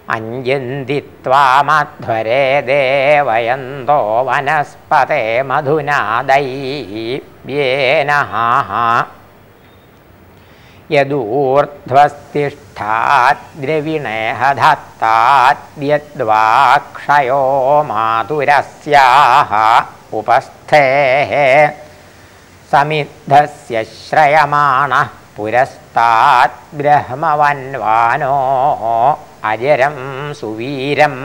അഞ്ജന്തി ത്വാമധ്വരേ ദേവയന്തോ വനസ്പതേ മധുനാ ദൈവ്യേന യദൂർധ്വസ്തിഷ്ഠാദ്രവിണേഹധത്താദ്യദ്വാക്ഷയോ മാതുരസ്യാഹ ഉപസ്ഥേः സമിദ്ധസ്യ ശ്രയമാണ പുരസ്താത് ബ്രഹ്മവന്വാനോ അജരം സുവീരം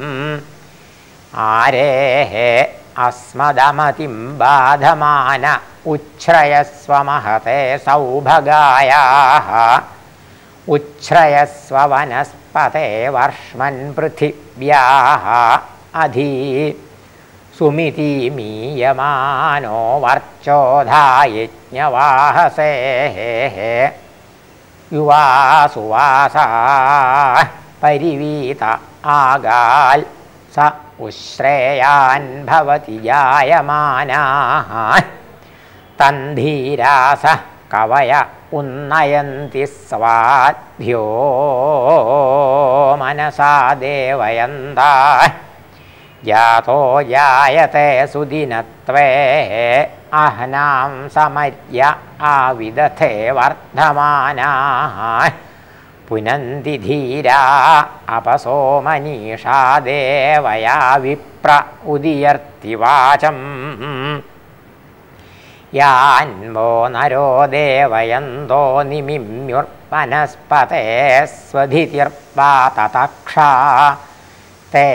ആരേः അസ്മദമതിം ബാധമാന ഉച്ഛ്രയസ്വ മഹത്തെ സൗഭഗായാः ഉച്ഛ്രയസ്വ വനസ്പതേ വർഷ്മൻ പൃഥിവ്യാः അധീ സുമിതിമീയമാനോ വർച്ചോധായജ്ഞവാഹസേः യുവാസുവാസാ പരിവീത ആഗാൽ സ ഉശ്രേയാൻ ഭവതി ജായമാനാः തന്ധീരാസ കവയ ഉന്നയന്തി സ്വാഭ്യോ മനസാ ദേവയന്താ ജാതോ ജായത്തെ സുദിനത്വേ അഹ്നാം സമര്യ ആവിദധേ വർദ്ധമാനാ പുനന്തി ധീരാ അപസോ മനീഷാ ദേവയാ വിപ്ര ഉദിയർത്തി വാചം യാൻവോ നരോ ദേവയന്തോ നിമിമ്യുർവനസ്പതേ സ്വധിതിർവാ തതക്ഷാ ते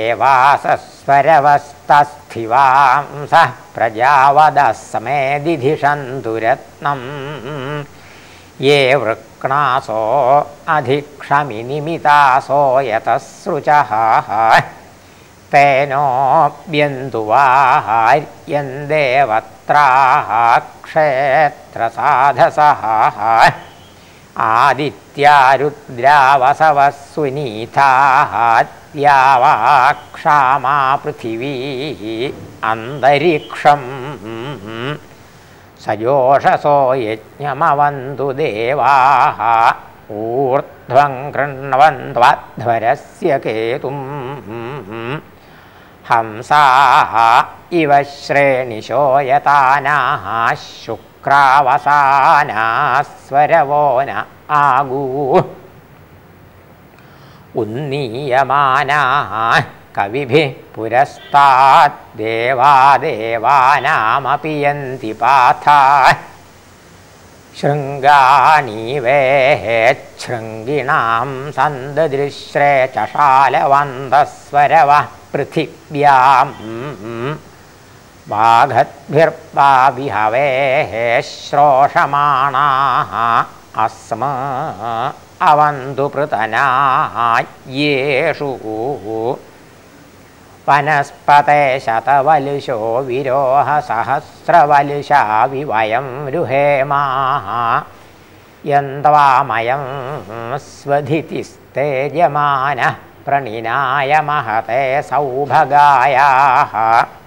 देवासस्वरवस्तस्थिवांस प्रजावदः समेदिधिषन्तु रत्नम् ये वृक्णासो अधिक्षमिनिमितासो यतः सृचः तेनोऽप्यन्तु वाहार्यन्देवत्राः क्षेत्रसाधसः आदित्यारुद्रावसवः सुनीताः യാവാക്ഷാമാ പൃഥിവീ അന്തരീക്ഷം സജോഷസോ യജ്ഞമവന്തു ദേവാः ഊർധ്വം കൃണ്വന്ധ്വധ്വരസ്യ കേതും ഹംസാः ഇവ ശ്രേണിശോ യതാനാः ശുക്രാവസാനാസ്വരവോ ന ആഗൂ ഉന്നീയമാനാः കവിഭിः പുരസ്താत् ദേവാദേവാനാമപി യന്തി പാഥാ ശൃംഗാണീവേശൃംഗിണാം സന്തദൃശ്രേ ചഷാലവന്തസ്വരവः പൃഥിവ്യാം വാഘദ്ഭിർവാവിഹവേः ശ്രോഷമാണാः അസ്മ അവന്തു പൃതനായേഷു വനസ്പതേ ശതവലുശോ വിരോഹ സഹസ്രവലുഷാ വിവയം രുഹേമാः യന്ത്വാമയം സ്വധിതിസ്തേജമാനः പ്രണിനായ മഹത്തെ സൗഭഗായാः